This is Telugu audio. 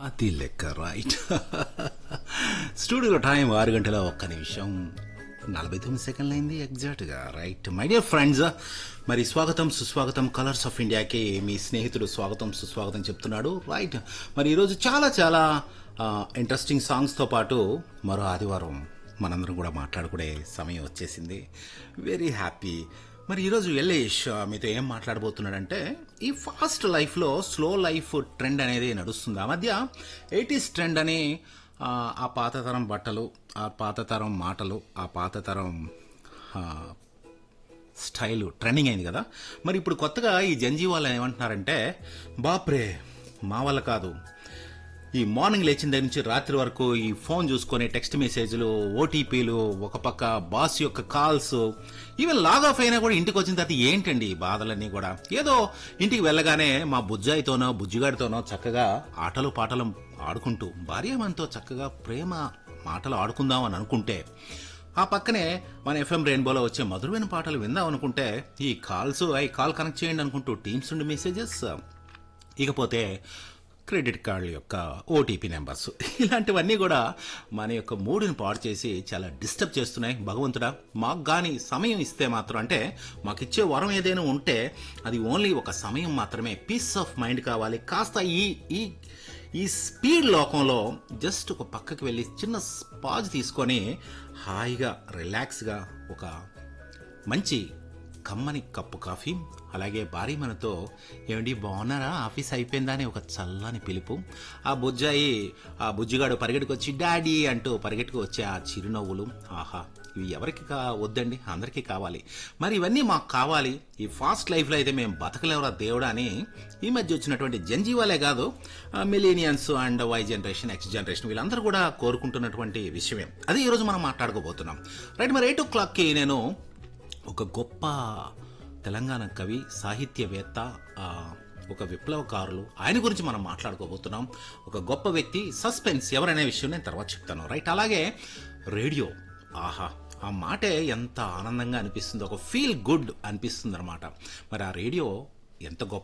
అది లెక్క రైట్ స్టూడియోలో టైం ఆరు గంటల ఒక్క నిమిషం నలభై తొమ్మిది సెకండ్లు అయింది ఎగ్జాక్ట్గా రైట్ మై డియర్ ఫ్రెండ్స్ మరి స్వాగతం సుస్వాగతం కలర్స్ ఆఫ్ ఇండియాకి మీ స్నేహితుడు స్వాగతం సుస్వాగతం చెప్తున్నాడు రైట్ మరి ఈరోజు చాలా చాలా ఇంట్రెస్టింగ్ సాంగ్స్తో పాటు మరో ఆదివారం మనందరం కూడా మాట్లాడుకునే సమయం వచ్చేసింది వెరీ హ్యాపీ మరి ఈరోజు ఎల్లేష్ మీతో ఏం మాట్లాడబోతున్నాడంటే ఈ ఫాస్ట్ లైఫ్లో స్లో లైఫ్ ట్రెండ్ అనేది నడుస్తుంది ఆ మధ్య ఎయిటీస్ ట్రెండ్ అని ఆ, ఆ పాతతరం బట్టలు ఆ పాతతరం మాటలు ఆ పాతతరం ఆ, స్టైల్ ట్రెండింగ్ అయింది కదా మరి ఇప్పుడు కొత్తగా ఈ జంజీ వాళ్ళు ఏమంటున్నారంటే బాప్రే మా వల్ల కాదు ఈ మార్నింగ్ లేచిన దగ్గర నుంచి రాత్రి వరకు ఈ ఫోన్ చూసుకొని టెక్స్ట్ మెసేజ్లు ఓటీపీలు ఒక పక్క బాస్ యొక్క కాల్స్ ఈవెన్ లాగ్ ఆఫ్ అయినా కూడా ఇంటికి వచ్చిన తర్వాత ఏంటండి ఈ బాధలన్నీ కూడా ఏదో ఇంటికి వెళ్ళగానే మా బుజ్జాయితోనో బుజ్జిగాడితోనో చక్కగా ఆటలు పాటలు ఆడుకుంటూ భార్యమంతో చక్కగా ప్రేమ మాటలు ఆడుకుందాం అని అనుకుంటే ఆ పక్కనే మన ఎఫ్ఎం రెయిన్బోలో వచ్చే మధురమైన పాటలు విందాం అనుకుంటే ఈ కాల్స్ ఈ కాల్ కనెక్ట్ చేయండి అనుకుంటూ టీమ్స్ నుండి మెసేజెస్ ఇకపోతే క్రెడిట్ కార్డుల యొక్క ఓటీపీ నెంబర్స్ ఇలాంటివన్నీ కూడా మన యొక్క మూడుని పాడు చేసి చాలా డిస్టర్బ్ చేస్తున్నాయి భగవంతుడా మాకు కానీ సమయం ఇస్తే మాత్రం అంటే మాకు ఇచ్చే వరం ఏదైనా ఉంటే అది ఓన్లీ ఒక సమయం మాత్రమే పీస్ ఆఫ్ మైండ్ కావాలి కాస్త ఈ ఈ ఈ స్పీడ్ లోకంలో జస్ట్ ఒక పక్కకి వెళ్ళి చిన్న పాజ్ తీసుకొని హాయిగా రిలాక్స్గా ఒక మంచి కమ్మని కప్పు కాఫీ అలాగే భారీ మనతో ఏమండి బాగున్నారా ఆఫీస్ అయిపోయిందా అని ఒక చల్లని పిలుపు ఆ బుజ్జాయి ఆ బుజ్జిగాడు పరిగెట్టుకు వచ్చి డాడీ అంటూ పరిగెట్టుకు వచ్చే ఆ చిరునవ్వులు ఆహా ఇవి ఎవరికి కా వద్దండి అందరికీ కావాలి మరి ఇవన్నీ మాకు కావాలి ఈ ఫాస్ట్ లైఫ్లో అయితే మేము బతకలేవరా దేవుడా అని ఈ మధ్య వచ్చినటువంటి జంజీవాలే కాదు millennials and Y generation X generation వీళ్ళందరూ కూడా కోరుకుంటున్నటువంటి విషయమే అది ఈరోజు మనం మాట్లాడుకోబోతున్నాం రైట్ మరి ఎయిట్ ఓ క్లాక్కి నేను ఒక గొప్ప తెలంగాణ కవి సాహిత్యవేత్త ఆ, ఒక విప్లవకారులు ఆయన గురించి మనం మాట్లాడుకోబోతున్నాం ఒక గొప్ప వ్యక్తి సస్పెన్స్ ఎవరనే విషయం నేను తర్వాత చెప్తాను రైట్ అలాగే రేడియో ఆహా ఆ మాటే ఎంత ఆనందంగా అనిపిస్తుంది ఒక ఫీల్ గుడ్ అనిపిస్తుంది అనమాట మరి ఆ రేడియో ఎంత గొప్ప